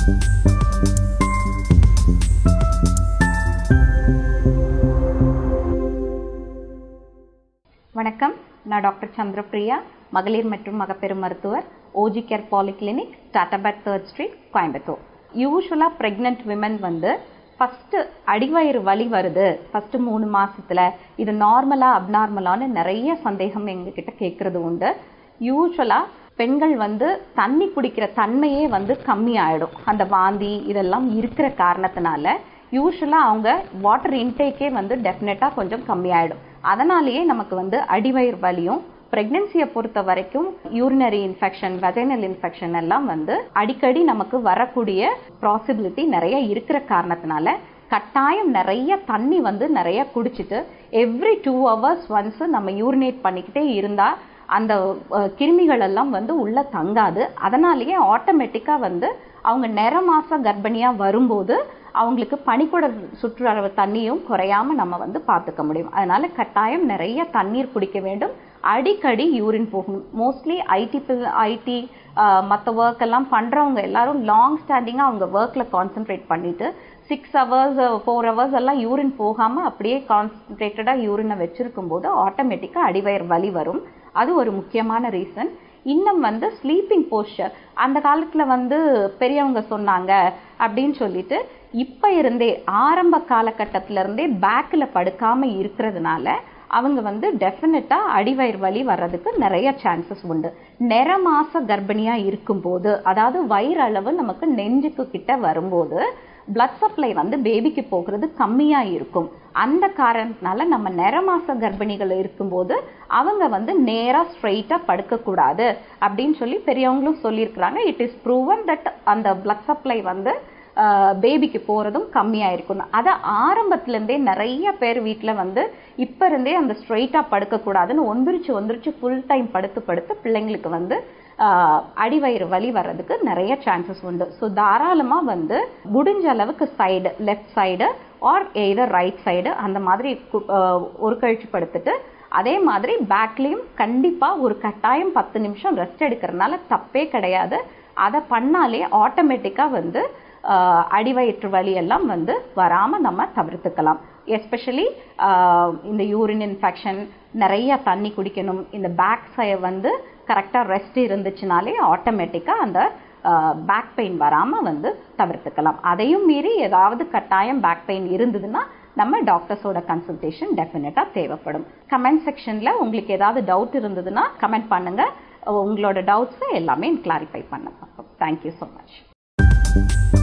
வணக்கம் நான் டாக்டர் சந்திரபிரியா மகளிர் மற்றும் மகப்பேறு மருத்துவர் OG care polyclinic Tatabad third street Coimbatore யூஸ்வலாக ப்ரெக்னென்ட் விமன் வந்து ஃபஸ்ட்டு அடிவயிறு வலி வருது ஃபஸ்ட்டு மூணு மாசத்துல இது நார்மலா அப்நார்மலான்னு நிறைய சந்தேகம் எங்ககிட்ட கேட்கறது உண்டு யூஸ்வலாக பெண்கள் வந்து தண்ணி குடிக்கிற தன்மையே வந்து கம்மி ஆயிடும் அந்த வாந்தி இதெல்லாம் இருக்கிற காரணத்தினால யூஸ்வலாக அவங்க வாட்டர் இன்டேக்கே வந்து டெஃபினட்டாக கொஞ்சம் கம்மியாயிடும் அதனாலேயே நமக்கு வந்து அடிவயிறு வலியும் பிரெக்னன்சியை பொறுத்த வரைக்கும் யூரினரி இன்ஃபெக்ஷன் வெஜைனல் இன்ஃபெக்ஷன் எல்லாம் வந்து அடிக்கடி நமக்கு வரக்கூடிய பாசிபிலிட்டி நிறைய இருக்கிற காரணத்தினால கட்டாயம் நிறைய தண்ணி வந்து நிறைய குடிச்சிட்டு எவ்ரி டூ ஹவர்ஸ் ஒன்ஸ் நம்ம யூரினேட் பண்ணிக்கிட்டே இருந்தா அந்த அஹ், கிருமிகள் எல்லாம் வந்து உள்ள தங்காது அதனாலேயே ஆட்டோமேட்டிக்கா வந்து அவங்க நிற மாச கர்ப்பிணியா வரும்போது அவங்களுக்கு பனிக்கூட சுற்றுலா தண்ணியும் குறையாம நம்ம வந்து பார்த்துக்க முடியும் அதனால கட்டாயம் நிறைய தண்ணீர் குடிக்க வேண்டும் அடிக்கடி யூரின் போகணும் மோஸ்ட்லி ஐடி ஐடி மற்ற ஒர்க் எல்லாம் பண்றவங்க எல்லாரும் லாங் ஸ்டாண்டிங்கா அவங்க ஒர்க்ல கான்சென்ட்ரேட் பண்ணிட்டு சிக்ஸ் ஹவர்ஸ் ஃபோர் ஹவர்ஸ் எல்லாம் யூரின் போகாம அப்படியே கான்சென்ட்ரேட்டடா யூரினை வச்சிருக்கும் போது ஆட்டோமேட்டிக்கா அடிவயிறு வலி வரும் அது ஒரு முக்கியமான ரீசன் இன்னும் வந்து ஸ்லீப்பிங் போஸ்டர் அந்த காலத்துல வந்து பெரியவங்க சொன்னாங்க அப்படின்னு சொல்லிட்டு இப்ப இருந்தே ஆரம்ப காலகட்டத்தில இருந்தே பேக்ல படுக்காம இருக்கிறதுனால அவங்க வந்து டெஃபினட்டா அடிவயிறு வலி வர்றதுக்கு நிறைய சான்சஸ் உண்டு நிற மாச கர்ப்பிணியா இருக்கும்போது அதாவது வயிறு அளவு நமக்கு நெஞ்சுக்கு கிட்ட வரும்போது பிளட் சப்ளை வந்து பேபிக்கு போகிறது கம்மியா இருக்கும் அந்த காரணத்தினால நம்ம நிறமாச கர்ப்பிணிகள் இருக்கும்போது அவங்க வந்து நேரா ஸ்ட்ரெயிட்டா படுக்க கூடாது அப்படின்னு சொல்லி பெரியவங்களும் சொல்லியிருக்கிறாங்க இட் இஸ் ப்ரூவன் தட் அந்த பிளட் சப்ளை வந்து பேபிக்கு போறதும் கம்மியா இருக்கும் அதை ஆரம்பத்துல இருந்தே நிறைய பேர் வீட்ல வந்து இப்ப இருந்தே அந்த ஸ்ட்ரெயிட்டா படுக்க கூடாதுன்னு ஒந்திரிச்சு ஒந்திரிச்சு ஃபுல் டைம் படுத்து படுத்து பிள்ளைங்களுக்கு வந்து ஆஹ், அடிவயிறு வலி வர்றதுக்கு நிறைய சான்சஸ் உண்டு ஸோ தாராளமா வந்து முடிஞ்ச அளவுக்கு side left side or either right side அந்த மாதிரி கு- ஆஹ், ஒரு கழிச்சு படுத்துட்டு அதே மாதிரி பேக்லயும் கண்டிப்பா ஒரு கட்டாயம் பத்து நிமிஷம் ரெஸ்ட் எடுக்கிறதுனால தப்பே கிடையாது அதை பண்ணாலே ஆட்டோமேட்டிக்கா வந்து ஆஹ், அடிவயிற்று வலி எல்லாம் வந்து வராம நம்ம தவிர்த்துக்கலாம் எஸ்பெஷலி இந்த யூரின் இன்ஃபெக்ஷன் நிறைய தண்ணி குடிக்கணும் இந்த பேக் சை வந்து கரெக்டா ரெஸ்ட் இருந்துச்சுனாலே ஆட்டோமேட்டிக்கா அந்த பேக் பெயின் வராம வந்து தவிர்த்துக்கலாம் அதையும் மீறி ஏதாவது கட்டாயம் பேக் பெயின் இருந்ததுன்னா நம்ம டாக்டர்ஸோட கன்சல்டேஷன் டெஃபினட்டா தேவைப்படும் கமெண்ட் செக்ஷன்ல உங்களுக்கு ஏதாவது டவுட் இருந்ததுன்னா கமெண்ட் பண்ணுங்க உங்களோட டவுட்ஸ் எல்லாமே கிளாரிஃபை பண்ண பார்ப்போம் தேங்க்யூ ஸோ மச்